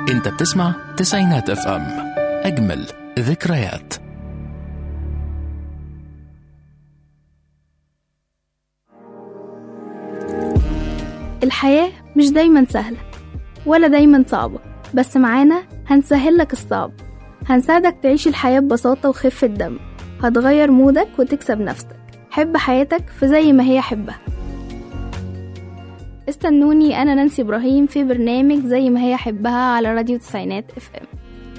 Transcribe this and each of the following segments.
انت بتسمع تسعينات اف ام اجمل ذكريات الحياة مش دايما سهلة ولا دايما صعبة بس معانا هنسهل لك الصعب هنساعدك تعيش الحياة ببساطة وخفة دم هتغير مودك وتكسب نفسك حب حياتك في زي ما هي حبها استنوني أنا نانسي إبراهيم في برنامج زي ما هي حبها على راديو تسعينات اف ام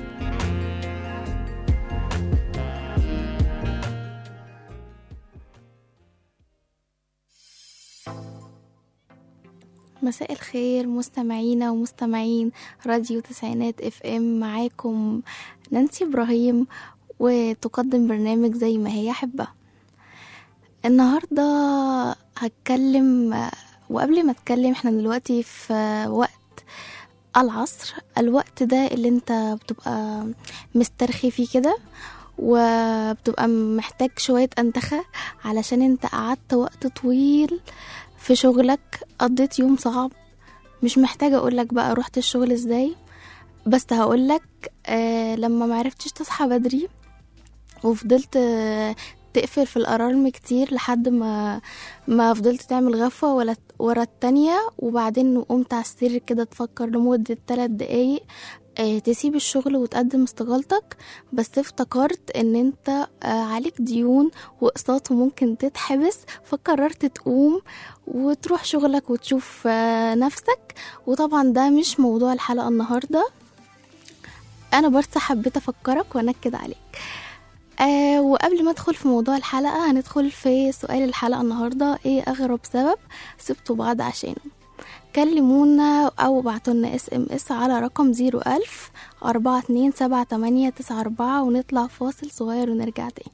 مساء الخير مستمعينا ومستمعين راديو تسعينات اف ام معاكم نانسي ابراهيم وتقدم برنامج زي ما هي حبة النهاردة هتكلم وقبل ما اتكلم احنا دلوقتي في وقت العصر الوقت ده اللي انت بتبقى مسترخي فيه كده وبتبقى محتاج شوية انتخة علشان انت قعدت وقت طويل في شغلك قضيت يوم صعب مش محتاجة أقولك بقى رحت الشغل ازاي بس هقولك آه لما معرفتش تصحى بدري وفضلت آه تقفل في الألارم كتير لحد ما ما فضلت تعمل غفوة ولا ورا التانية وبعدين قمت على السرير كده تفكر لمدة تلات دقايق آه تسيب الشغل وتقدم استقالتك بس افتكرت ان انت آه عليك ديون واقساط وممكن تتحبس فقررت تقوم وتروح شغلك وتشوف آه نفسك وطبعا ده مش موضوع الحلقة النهاردة انا برضه حبيت افكرك وانكد عليك آه وقبل ما ادخل في موضوع الحلقة هندخل في سؤال الحلقة النهاردة ايه اغرب سبب سبتوا بعض عشانه كلمونا او بعتولنا اس ام اس على رقم زيرو الف اربعة اتنين سبعة تمانية تسعة اربعة ونطلع فاصل صغير ونرجع تاني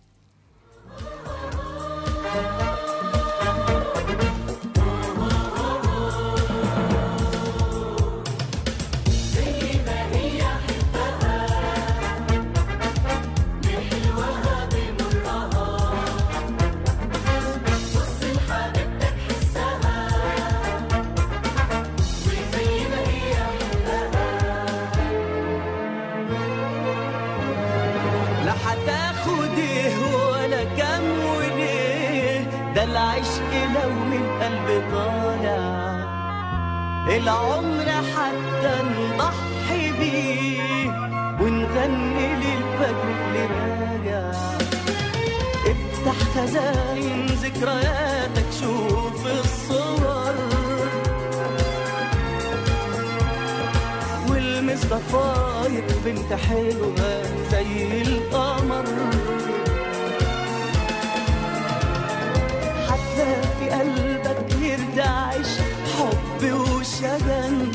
لا هتاخد ايه ولا كام وليه ده العشق لو من قلب طالع العمر حتى نضحي بيه ونغني للفجر اللي راجع افتح خزاين ذكرياتك شوف الصور والمس ضفاير بنت حلوة زي القمر هتلاقي قلبك يرتعش حب وشجن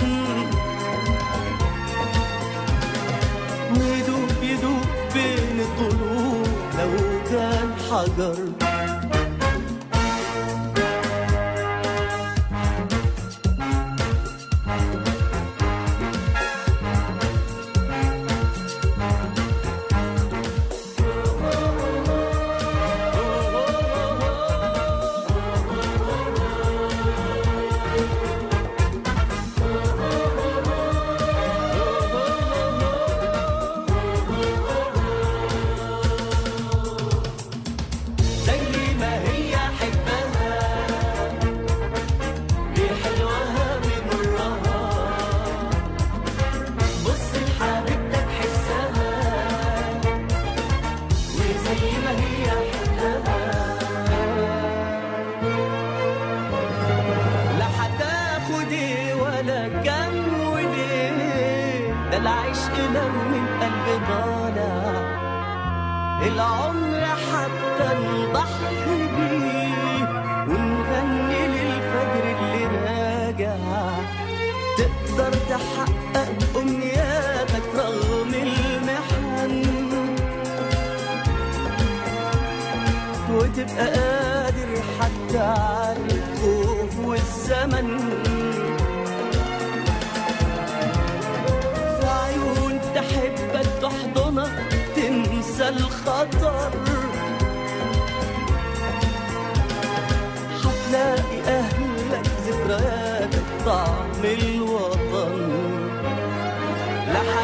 ويدوب يدوب بين الضلوع لو كان حجر زي ما هي حبها بحلوها بمرها بص لحبيبتك حسها وزي ما هي حبها لا هتاخد ايه ولا كم وليه ده العشق لو من قلب ضالع العمر حتى نضحي بيه ونغني للفجر اللي راجع تقدر تحقق أمنياتك رغم المحن وتبقى قادر حتى على الخوف والزمن في عيون تحبك تحضنك تنسى الخطر هتلاقي أهلك ذكرياتك طعم الوطن لا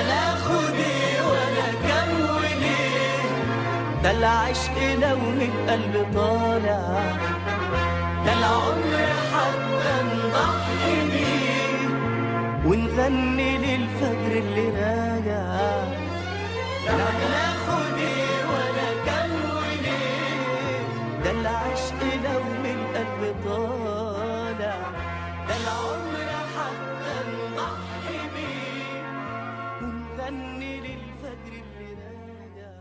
العشق لو من القلب طالع ده العمر حتى نضحي بيه ونغني للفجر اللي راجع لا ناخد ايه ولا كان وليه ده العشق لو من القلب طالع ده العمر حتى نضحي بيه ونغني للفجر اللي راجع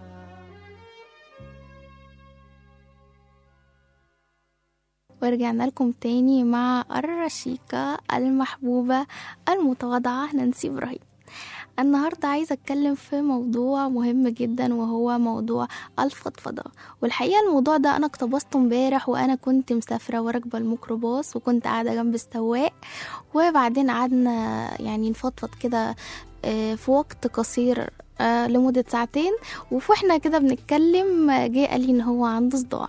ورجعنا لكم تاني مع الرشيقة المحبوبة المتواضعة نانسي إبراهيم النهاردة عايزة أتكلم في موضوع مهم جدا وهو موضوع الفضفضة والحقيقة الموضوع ده أنا اقتبسته امبارح وأنا كنت مسافرة وراكبة الميكروباص وكنت قاعدة جنب السواق وبعدين قعدنا يعني نفضفض كده آه، في وقت قصير آه، لمدة ساعتين واحنا كده بنتكلم آه، جه قال لي ان هو عنده صداع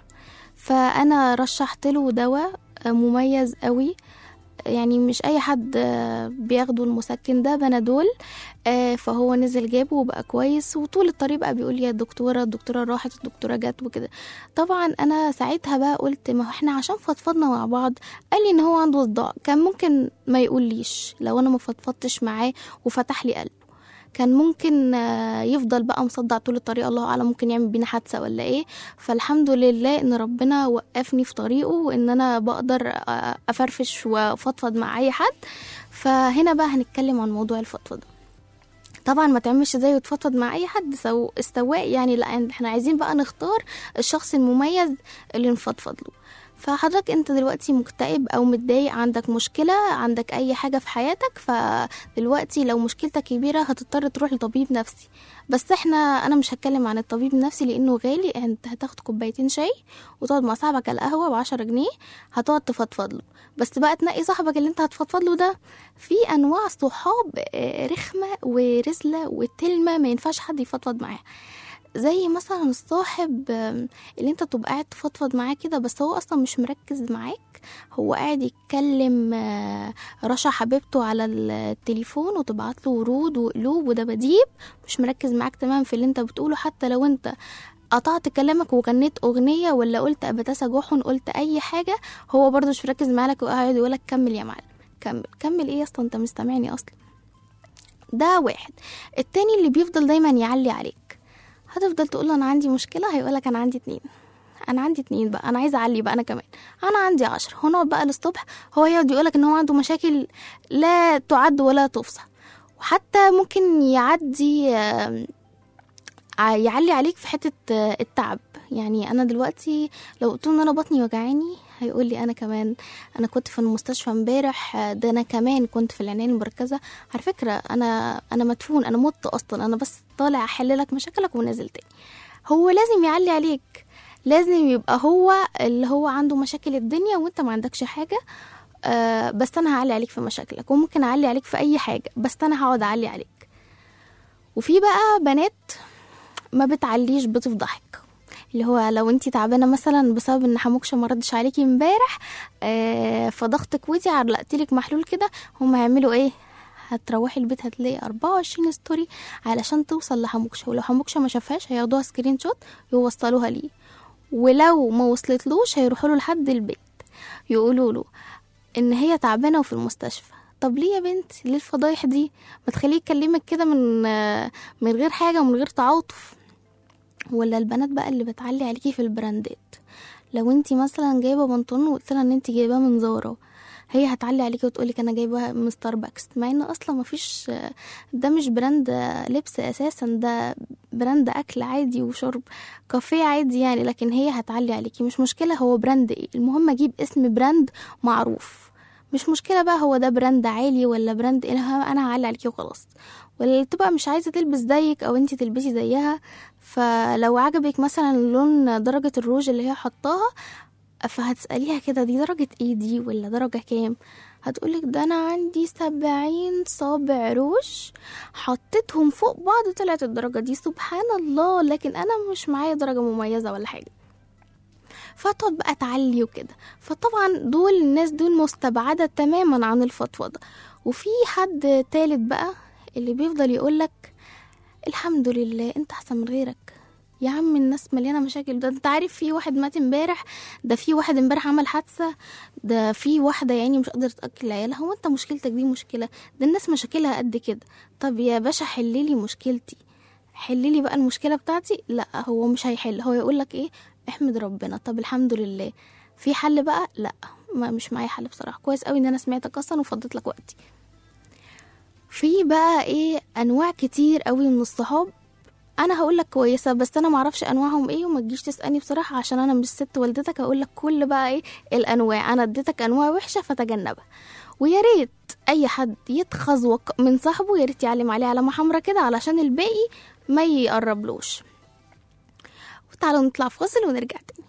فانا رشحت له دواء آه، مميز قوي يعني مش اي حد آه، بياخده المسكن ده بنادول آه، فهو نزل جابه وبقى كويس وطول الطريق بقى بيقول لي يا دكتوره الدكتوره راحت الدكتوره جت وكده طبعا انا ساعتها بقى قلت ما هو احنا عشان فضفضنا مع بعض قال لي ان هو عنده صداع كان ممكن ما يقوليش لو انا ما فضفضتش معاه وفتح لي قلبه كان ممكن آه، يفضل بقى مصدع طول الطريق الله اعلم ممكن يعمل بينا حادثه ولا ايه فالحمد لله ان ربنا وقفني في طريقه وان انا بقدر آه، افرفش وافضفض مع اي حد فهنا بقى هنتكلم عن موضوع الفضفضه طبعا ما تعملش زي وتفضفض مع اي حد سو استواء يعني لا احنا عايزين بقى نختار الشخص المميز اللي نفضفض له فحضرتك انت دلوقتي مكتئب او متضايق عندك مشكلة عندك اي حاجة في حياتك فدلوقتي لو مشكلتك كبيرة هتضطر تروح لطبيب نفسي بس احنا انا مش هتكلم عن الطبيب النفسي لانه غالي انت هتاخد كوبايتين شاي وتقعد مع صاحبك على القهوة بعشرة جنيه هتقعد تفضفض له بس بقى تنقي صاحبك اللي انت هتفضفض له ده في انواع صحاب آه، رخمة ورزلة وتلمة ما ينفعش حد يفضفض معاها زي مثلا الصاحب آم، اللي انت تبقى قاعد تفضفض معاه كده بس هو اصلا مش مركز معاك هو قاعد يتكلم آه، رشا حبيبته على التليفون وتبعت له ورود وقلوب ودباديب مش مركز معاك تمام في اللي انت بتقوله حتى لو انت قطعت كلامك وغنيت اغنيه ولا قلت ابتسى جحن قلت اي حاجه هو برضه مش مركز معاك وقاعد يقولك كمل يا معلم كمل كمل ايه اصلا انت مستمعني اصلا ده واحد التاني اللي بيفضل دايما يعلي عليك هتفضل تقول له انا عندي مشكله هيقولك انا عندي اتنين انا عندي اتنين بقى انا عايزه اعلي بقى انا كمان انا عندي عشرة هنقعد بقى للصبح هو يقعد يقولك ان هو عنده مشاكل لا تعد ولا تحصى وحتى ممكن يعدي آم، ع- يعلي عليك في حته آه، التعب يعني انا دلوقتي لو قلت له ان انا بطني وجعاني هيقول لي انا كمان انا كنت في المستشفى امبارح آه، ده انا كمان كنت في العنايه المركزه على فكره انا انا مدفون انا مت اصلا انا بس طالع احل لك مشاكلك ونازل تاني هو لازم يعلي عليك لازم يبقى هو اللي هو عنده مشاكل الدنيا وانت ما عندكش حاجه آه بس انا هعلي عليك في مشاكلك وممكن اعلي عليك في اي حاجه بس انا هقعد اعلي عليك وفي بقى بنات ما بتعليش بتفضحك اللي هو لو انتي تعبانه مثلا بسبب ان حموكشه ما ردش عليكي امبارح آه فضغطك ودي علقتلك محلول كده هم هيعملوا ايه هتروحي البيت هتلاقي 24 ستوري علشان توصل لحموكشه ولو حموكشه ما شافهاش هياخدوها سكرين شوت يوصلوها ليه ولو ما وصلتلوش هيروحوا له لحد البيت يقولوا له ان هي تعبانه وفي المستشفى طب ليه يا بنتي ليه الفضايح دي ما تخليه يكلمك كده من آه، من غير حاجه ومن غير تعاطف ولا البنات بقى اللي بتعلي عليكي في البراندات لو انتي مثلا جايبه بنطلون وقلت لها ان انتي جايباه من زارا هي هتعلي عليكي وتقولك انا جايباها من ستاربكس مع ان اصلا مفيش ده مش براند لبس اساسا ده براند اكل عادي وشرب كافيه عادي يعني لكن هي هتعلي عليكي مش مشكله هو براند ايه المهم اجيب اسم براند معروف مش مشكله بقى هو ده براند عالي ولا براند ايه انا هعلي عليكي وخلاص ولا تبقى مش عايزه تلبس زيك او انتي تلبسي زيها فلو عجبك مثلا لون درجه الروج اللي هي حطاها فهتسأليها كده دي درجة ايه دي ولا درجة كام هتقولك ده انا عندي سبعين صابع روج حطيتهم فوق بعض طلعت الدرجة دي سبحان الله لكن انا مش معايا درجة مميزة ولا حاجة فتقعد بقى تعلي وكده فطبعا دول الناس دول مستبعدة تماما عن الفضفضة وفي حد تالت بقى اللي بيفضل يقولك الحمد لله انت احسن من غيرك يا عم الناس مليانه مشاكل ده انت عارف في واحد مات امبارح ده في واحد امبارح عمل حادثه ده في واحده يعني مش قادره تاكل عيالها هو انت مشكلتك دي مشكله ده الناس مشاكلها قد كده طب يا باشا حللي مشكلتي حللي بقى المشكله بتاعتي لا هو مش هيحل هو يقول لك ايه احمد ربنا طب الحمد لله في حل بقى لا ما مش معايا حل بصراحه كويس قوي ان انا سمعتك اصلا وفضيت لك وقتي في بقى ايه انواع كتير قوي من الصحاب انا هقول لك كويسه بس انا معرفش انواعهم ايه وما تجيش تسالني بصراحه عشان انا مش ست والدتك هقول لك كل بقى ايه الانواع انا اديتك انواع وحشه فتجنبها ويا ريت اي حد يتخذ وق- من صاحبه يا ريت يعلم عليه علامه حمراء كده علشان الباقي ما يقربلوش وتعالوا نطلع في فاصل ونرجع تاني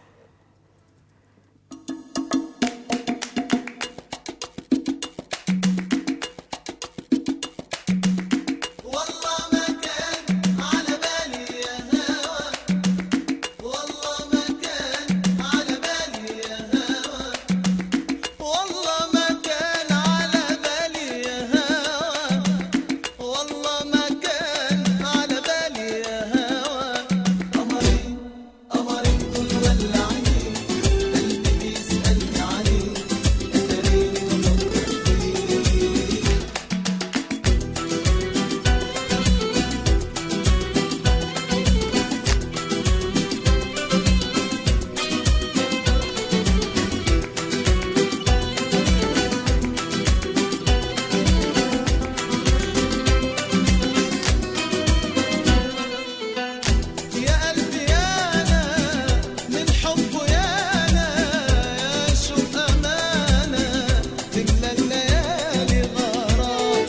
والله ما كان على بالي يا هوا والله ما كان على بالي يا هوا والله ما كان على بالي يا هوا والله ما كان على بالي يا هوا قمرين قمرين كل ولعين قلبي بيسألني عليك اتريني بفكر فيك يا قلبي يا انا من حبه يا انا يا شوق امانه تملى الليالي غرام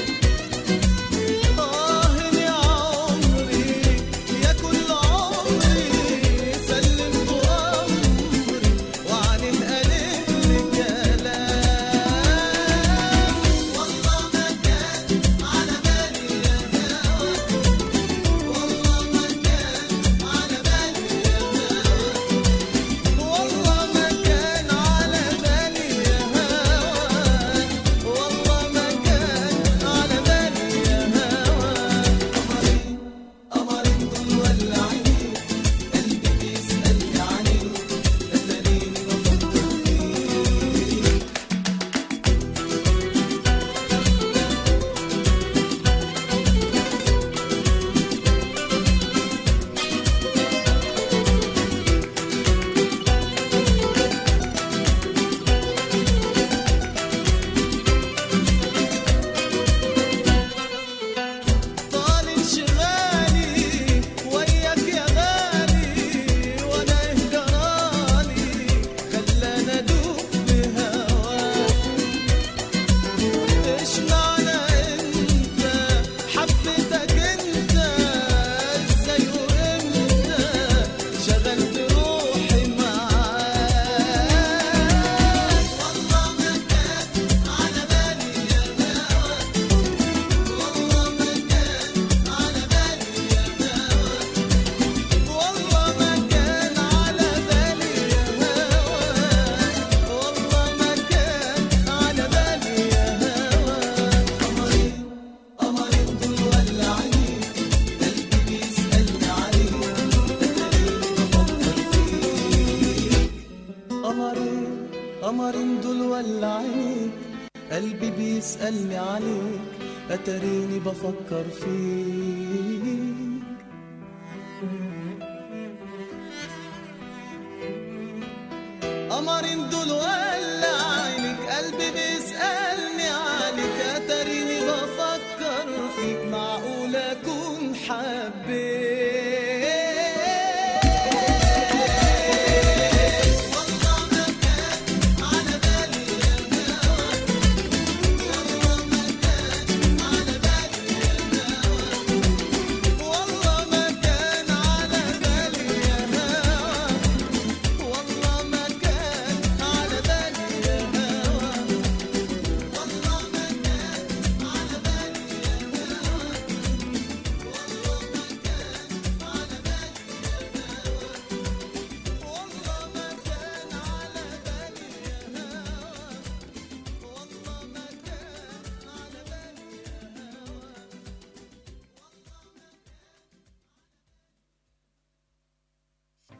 آه يا عمري يا كل عمري سلمت امري وعليه قلب الكلام والله ما كان على بالي يا هوا والله ما كان على بالي يا هوا والله ما كان على بالي يا هوا والله ما كان على بالي يا هوا قمرين قمرين دول ولعين قلبي بيسألني عليك اتريني بفكر فيك طال انشغالي وياك يا غالي وانا اهجراني خلاني ادوب في هواك ايش معنى انت حبيتك انت ازاي وامتى شغلت روحي معاك والله ما كان على بالي يا هوا والله ما كان على بالي يا هوا والله ما كان على بالي يا هوا والله ما كان على بالي يا هوا قمرين قمرين دول ولعين قلبي بيسألني عليك قمرين قمرين دول ولعينيك قلبي بيسألني عليك أتريني بفكر فيك قمرين دول ولعينيك قلبي بيسألني عليك أتريني بفكر فيك معقول أكون حبيت والله ما كان على بالي يا هوا والله ما كان على بالي يا هوا والله ما كان على بالي يا هوا والله ما كان على بالي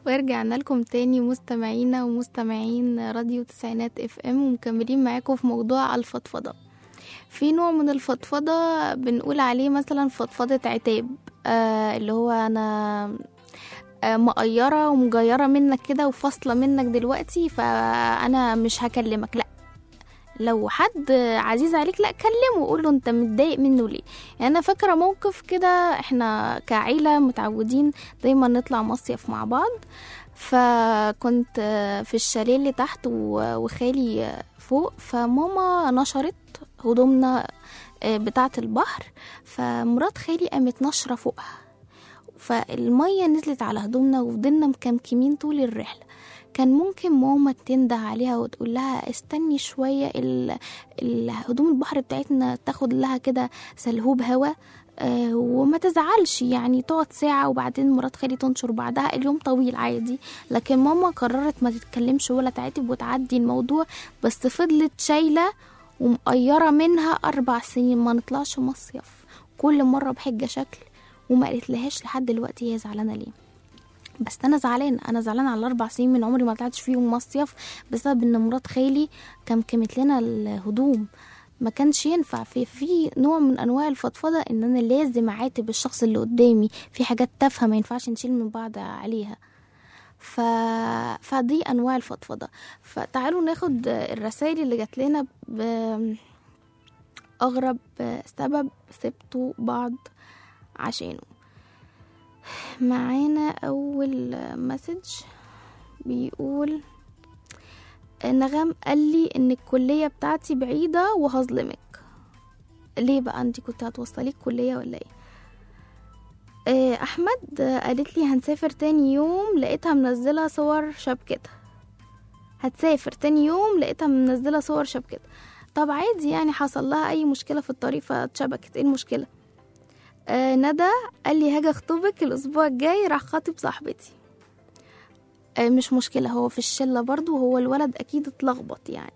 ورجعنا لكم تاني مستمعينا ومستمعين راديو تسعينات اف ام ومكملين معاكم في موضوع الفضفضة في نوع من الفضفضة بنقول عليه مثلا فضفضة عتاب آه اللي هو انا آه، مقيرة ومجيرة منك كده وفاصلة منك دلوقتي فأنا مش هكلمك لأ لو حد عزيز عليك لا كلمه وقول له انت متضايق منه ليه يعني انا فاكره موقف كده احنا كعيله متعودين دايما نطلع مصيف مع بعض فكنت في الشاليه اللي تحت و- وخالي فوق فماما نشرت هدومنا بتاعه البحر فمرات خالي قامت نشره فوقها فالمية نزلت على هدومنا وفضلنا مكمكمين طول الرحلة كان ممكن ماما تنده عليها وتقول لها استني شوية ال- الهدوم البحر بتاعتنا تاخد لها كده سلهوب هوا آه، وما تزعلش يعني تقعد ساعة وبعدين مرات خالي تنشر بعدها اليوم طويل عادي لكن ماما قررت ما تتكلمش ولا تعاتب وتعدي الموضوع بس فضلت شايلة ومقيرة منها أربع سنين ما نطلعش مصيف كل مرة بحجة شكل وما قالت لهاش لحد دلوقتي هي زعلانة ليه بس انا زعلانه انا زعلانه على الاربع سنين من عمري ما طلعتش فيهم مصيف بسبب ان مرات خالي كمكمت لنا الهدوم ما كانش ينفع في في نوع من انواع الفضفضه ان انا لازم اعاتب الشخص اللي قدامي في حاجات تافهه ما ينفعش نشيل من بعض عليها ف... فدي انواع الفضفضه فتعالوا ناخد الرسائل اللي جات لنا ب... اغرب سبب سبتوا بعض عشانه معانا اول مسج بيقول نغم قال لي ان الكلية بتاعتي بعيدة وهظلمك ليه بقى انت كنت هتوصلي الكلية ولا ايه آه، احمد آه، قالت لي هنسافر تاني يوم لقيتها منزلة صور شبكتها هتسافر تاني يوم لقيتها منزلة صور شبكتها طب عادي يعني حصل لها اي مشكلة في الطريق فاتشبكت ايه المشكلة آه ندى قال لي هاجي اخطبك الاسبوع الجاي راح خاطب صاحبتي آه مش مشكلة هو في الشلة برضو هو الولد اكيد اتلخبط يعني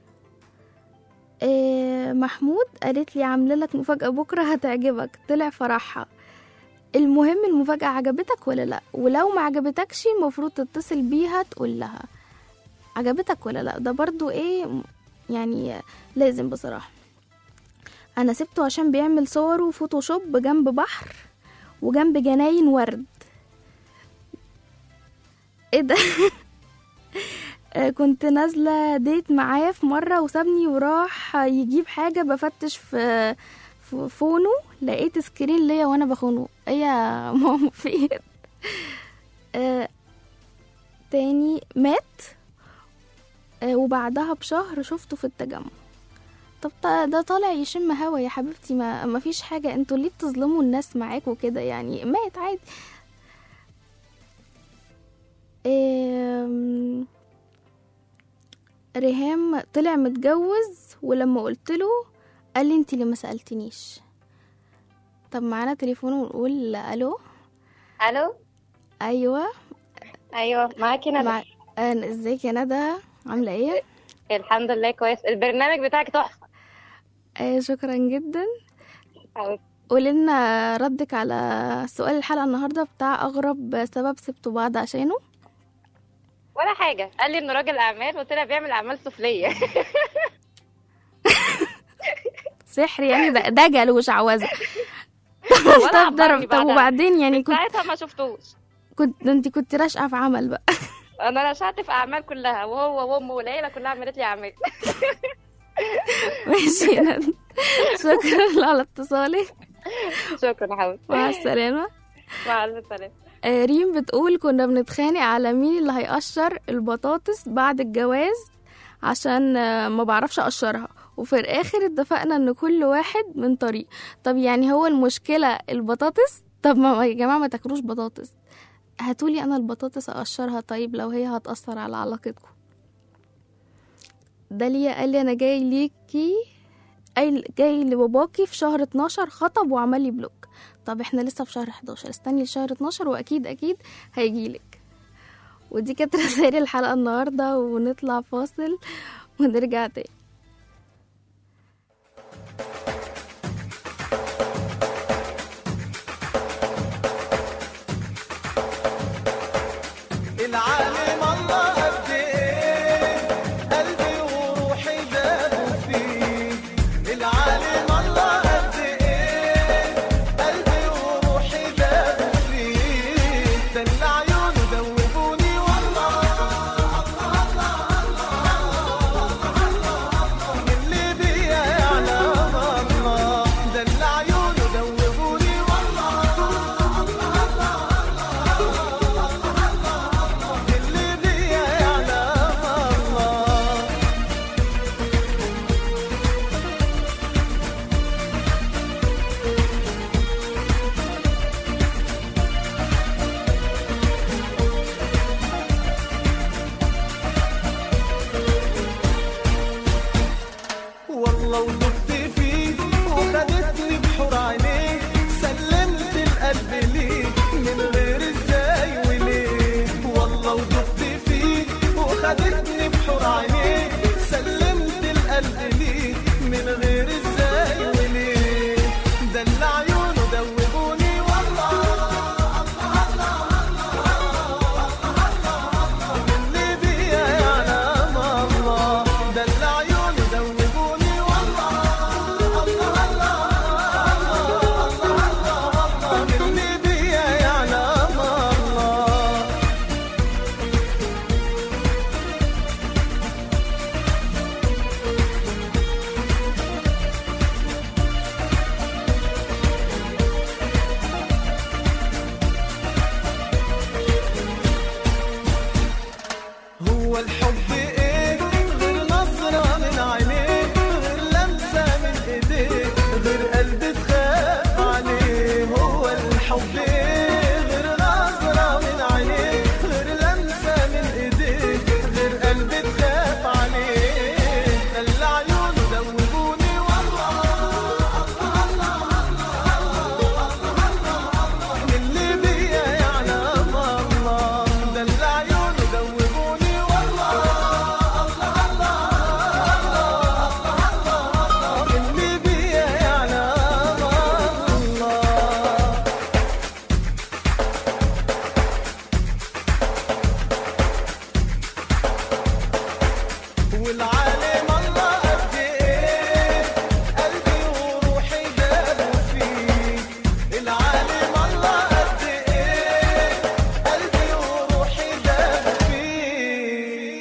آه محمود قالت لي عامله لك مفاجأة بكرة هتعجبك طلع فرحها المهم المفاجأة عجبتك ولا لا ولو ما عجبتكش المفروض تتصل بيها تقول لها عجبتك ولا لا ده برضو ايه يعني لازم بصراحة انا سبته عشان بيعمل صوره فوتوشوب جنب بحر وجنب جناين ورد ايه ده آه، كنت نازلة ديت معاه في مرة وسابني وراح يجيب حاجة بفتش في في فونه لقيت سكرين ليا وانا بخونه ايه يا ماما في ايه آه، تاني مات آه، وبعدها بشهر شفته في التجمع طب تا- ده طالع يشم هوا يا حبيبتي ما ما فيش حاجة انتوا ليه بتظلموا الناس معاكوا كده يعني مات عادي آم، ريهام طلع متجوز ولما قلت له قال لي انت اللي ما سألتنيش طب معانا تليفون ونقول الو الو ايوه ايوه معاكي ندى مع... آه، ازيك يا ندى عامله ايه الحمد لله كويس البرنامج بتاعك تحفه آه شكرا جدا حبيبتي. قولي لنا ردك على سؤال الحلقه النهارده بتاع اغرب سبب سبتوا بعض عشانه ولا حاجه قال لي انه راجل اعمال وطلع بيعمل اعمال سفليه سحر يعني ده دجل وشعوذه ولا طب عبرني ضرب طب بعدها. وبعدين يعني كنت ساعتها ما شفتوش كنت ده انت كنت راشقه في عمل بقى انا نشأت في اعمال كلها وهو وامه والعيله كلها عملت لي اعمال ماشي يا ندى. شكرا على اتصالك شكرا يا حبيبتي مع السلامه مع الف سلامه آه، ريم بتقول كنا بنتخانق على مين اللي هيقشر البطاطس بعد الجواز عشان آه، ما بعرفش اقشرها وفي الاخر اتفقنا ان كل واحد من طريق طب يعني هو المشكلة البطاطس طب ما يا جماعة ما تاكلوش بطاطس هاتولي انا البطاطس اقشرها طيب لو هي هتأثر على علاقتكم داليا قال لي انا جاي ليكي أي جاي لباباكي في شهر 12 خطب وعمل لي بلوك طب احنا لسه في شهر 11 استني لشهر 12 واكيد اكيد هيجيلك ودي كانت رسائل الحلقة النهاردة ونطلع فاصل ونرجع تاني والله ودقت فيه وخدتني بحور عينيه سلمت القلب ليه من غير ازاي وليه والله ودقت فيه وخدتني بحور عينيه سلمت القلب ليه من غير ازاي وليه ده اللي عيونه دوبوني والله اللي بيا يعلم الله ده اللي عيونه دوبوني والله اللي بيا يعلم الله هو الحب ايه غير نظرة من عينيه غير لمسة من ايديه غير قلب تخاف عليه هو الحب ايه غير نظرة من عينيه غير لمسة من ايديه غير قلب تخاف عليه ده اللي عيونه دوبوني والله اللي بيا يعلم الله ده اللي عيونه دوبوني والله اللي بيا يعلم الله والعالم الله قد ايه قلبي وروحي دابوا فيه العالم الله قد ايه قلبي وروحي دابوا فيه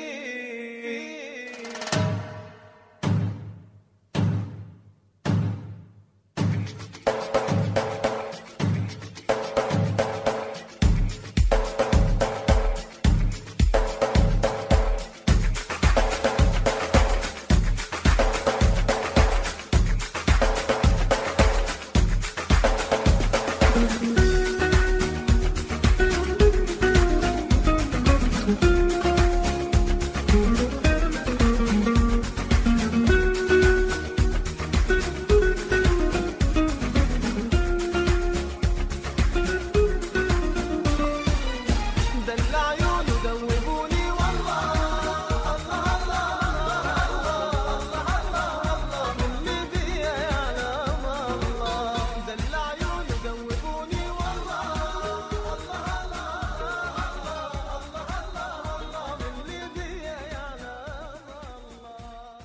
ده اللي عيونه دوبوني والله اللي بيا يعلم الله ده اللي عيونه دوبوني والله اللي بيا يعلم الله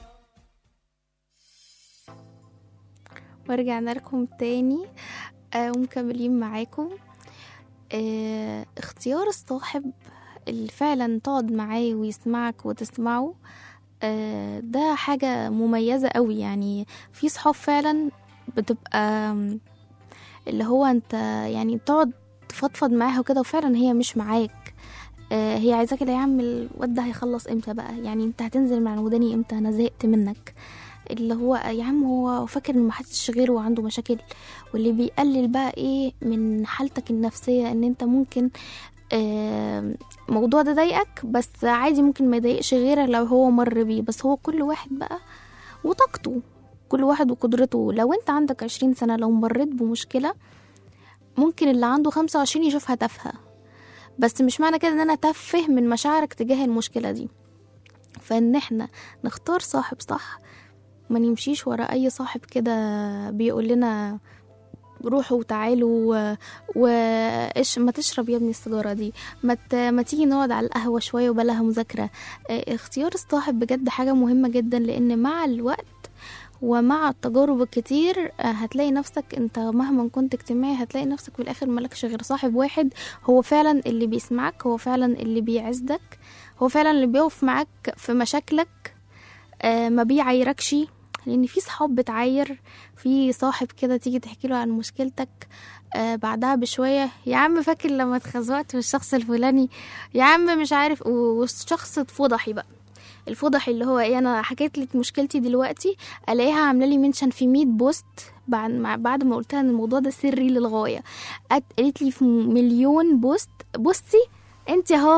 ورجعنا لكم تاني آه ومكملين معاكم آه اختيار الصاحب اللي فعلا تقعد معاه ويسمعك وتسمعه آه ده حاجة مميزة قوي يعني في صحاب فعلا بتبقى آم، اللي هو انت يعني تقعد تفضفض معاها وكده وفعلا هي مش معاك آه هي عايزاك اللي يا عم الواد ده هيخلص امتى بقى يعني انت هتنزل من وداني امتى انا زهقت منك اللي هو يا عم هو فاكر ان محدش غيره وعنده مشاكل واللي بيقلل بقى ايه من حالتك النفسية ان انت ممكن آم، الموضوع ده ضايقك بس عادي ممكن ما يضايقش غيرك لو هو مر بيه بس هو كل واحد بقى وطاقته كل واحد وقدرته لو انت عندك عشرين سنة لو مريت بمشكلة ممكن اللي عنده خمسة وعشرين يشوفها تافهة بس مش معنى كده ان انا تافه من مشاعرك تجاه المشكلة دي فان احنا نختار صاحب صح ما نمشيش ورا اي صاحب كده بيقول لنا روحوا وتعالوا و... وإيش ما تشرب يا ابني السيجارة دي ما, ت... ما تيجي نقعد على القهوة شوية وبلاها مذاكرة اه، اختيار الصاحب بجد حاجة مهمة جدا لأن مع الوقت ومع التجارب الكتير اه، هتلاقي نفسك انت مهما كنت اجتماعي هتلاقي نفسك في الاخر ملكش غير صاحب واحد هو فعلا اللي بيسمعك هو فعلا اللي بيعزك هو فعلا اللي بيقف معاك في مشاكلك آه، ما بيعايركش لان في صحاب بتعاير في صاحب كده تيجي تحكي له عن مشكلتك آه بعدها بشوية يا عم فاكر لما اتخزوقت في الشخص الفلاني يا عم مش عارف و- والشخص اتفضحي بقى الفضحي اللي هو ايه انا حكيت لك مشكلتي دلوقتي الاقيها عامله لي منشن في 100 بوست بعد ما بعد ما قلت لها ان الموضوع ده سري للغايه قالت- قالت لي في مليون بوست بصي انت اهو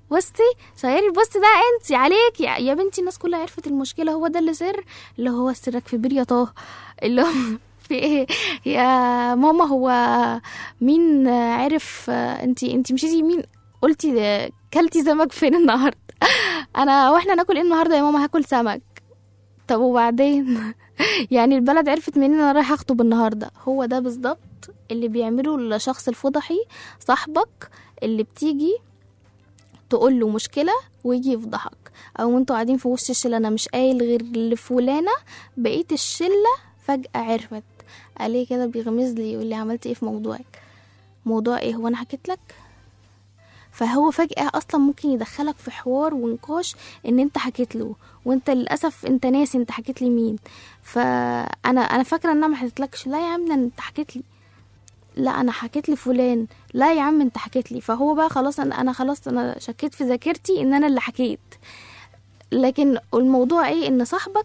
بصي شيري البوست ده انت عليك يا, يا بنتي الناس كلها عرفت المشكله هو ده اللي سر اللي هو سرك في بير يا طه اللي هو في ايه يا ماما هو مين عرف انت انت مشيتي مين قلتي كلتي سمك فين النهارده انا واحنا ناكل ايه النهارده يا ماما هاكل سمك طب وبعدين يعني البلد عرفت منين انا رايحه اخطب النهارده هو ده بالظبط اللي بيعمله الشخص الفضحي صاحبك اللي بتيجي تقول له مشكله ويجي يفضحك او انتوا قاعدين في وسط الشله انا مش قايل غير لفلانه بقيت الشله فجاه عرفت عليه كده بيغمز لي يقول لي عملت ايه في موضوعك موضوع ايه هو انا حكيت لك فهو فجأة أصلا ممكن يدخلك في حوار ونقاش إن أنت حكيت له وأنت للأسف أنت ناسي أنت حكيت لي مين فأنا أنا فاكرة إن أنا ما حكيتلكش لا يا عم ده أنت حكيت لي لا أنا حكيت لفلان لا يا عم أنت حكيت لي فهو بقى خلاص أنا أنا خلاص أنا شكيت في ذاكرتي إن أنا اللي حكيت لكن الموضوع إيه إن صاحبك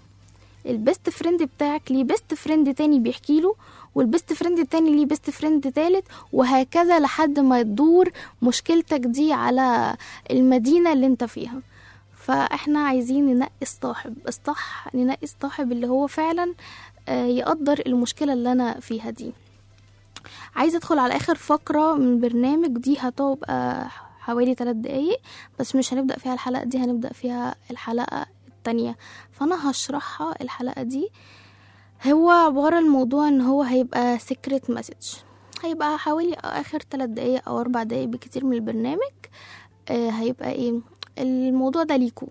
البيست فريند بتاعك ليه بيست فريند تاني بيحكي له والبيست فريند التاني ليه بيست فريند تالت وهكذا لحد ما تدور مشكلتك دي على المدينة اللي انت فيها فاحنا عايزين ننقي الصاحب الصح ننقي الصاحب اللي هو فعلا آه، يقدر المشكلة اللي انا فيها دي عايزة ادخل على اخر فقرة من برنامج دي هتبقى حوالي ثلاث دقايق بس مش هنبدأ فيها الحلقة دي هنبدأ فيها الحلقة التانية فانا هشرحها الحلقة دي هو عبارة الموضوع ان هو هيبقى سيكريت مسج هيبقى حوالي اخر ثلاث دقايق او اربع دقايق بكتير من البرنامج آه هيبقى ايه الموضوع ده ليكو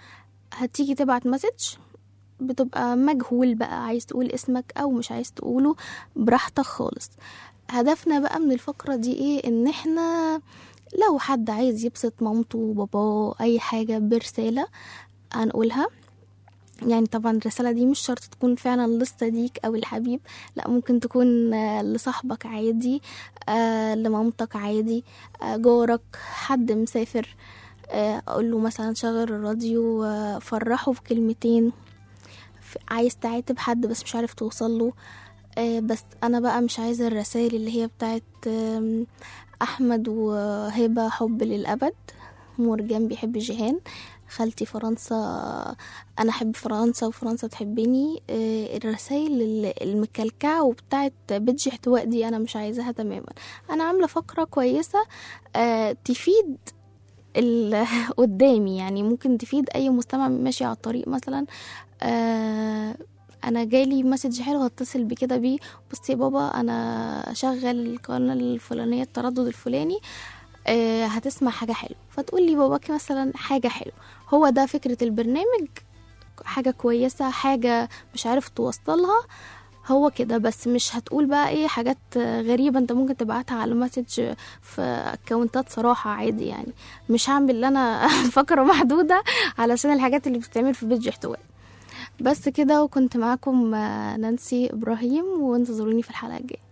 هتيجي تبعت مسج بتبقى مجهول بقى عايز تقول اسمك او مش عايز تقوله براحتك خالص هدفنا بقى من الفقرة دي ايه ان احنا لو حد عايز يبسط مامته وباباه اي حاجة برسالة هنقولها يعني طبعا الرسالة دي مش شرط تكون فعلا لصديق أو الحبيب لا ممكن تكون آه، لصاحبك عادي آه، لمامتك عادي آه، جارك حد مسافر آه، أقول له مثلا شغل الراديو آه، فرحه في كلمتين ف- عايز تعاتب حد بس مش عارف توصل له آه، بس أنا بقى مش عايزة الرسائل اللي هي بتاعت آم، أحمد وهبة حب للأبد مرجان بيحب جيهان خالتي فرنسا انا احب فرنسا وفرنسا تحبني آه، الرسائل ال- المكلكعه وبتاعت بيدج احتواء دي انا مش عايزاها تماما انا عامله فقره كويسه آه، تفيد ال- قدامي يعني ممكن تفيد اي مستمع ماشي على الطريق مثلا آه، انا جالي مسج حلو هتصل بكده بيه بصي يا بابا انا شغل القناه الفلانيه التردد الفلاني آه، هتسمع حاجه حلوه فتقول لي باباكي مثلا حاجه حلوه هو ده فكره البرنامج حاجه كويسه حاجه مش عارف توصلها هو كده بس مش هتقول بقى ايه حاجات غريبة انت ممكن تبعتها على مسج في اكونتات صراحة عادي يعني مش هعمل اللي انا فقرة محدودة علشان الحاجات اللي بتتعمل في بيج احتواء بس كده وكنت معاكم آه، نانسي ابراهيم وانتظروني في الحلقة الجاية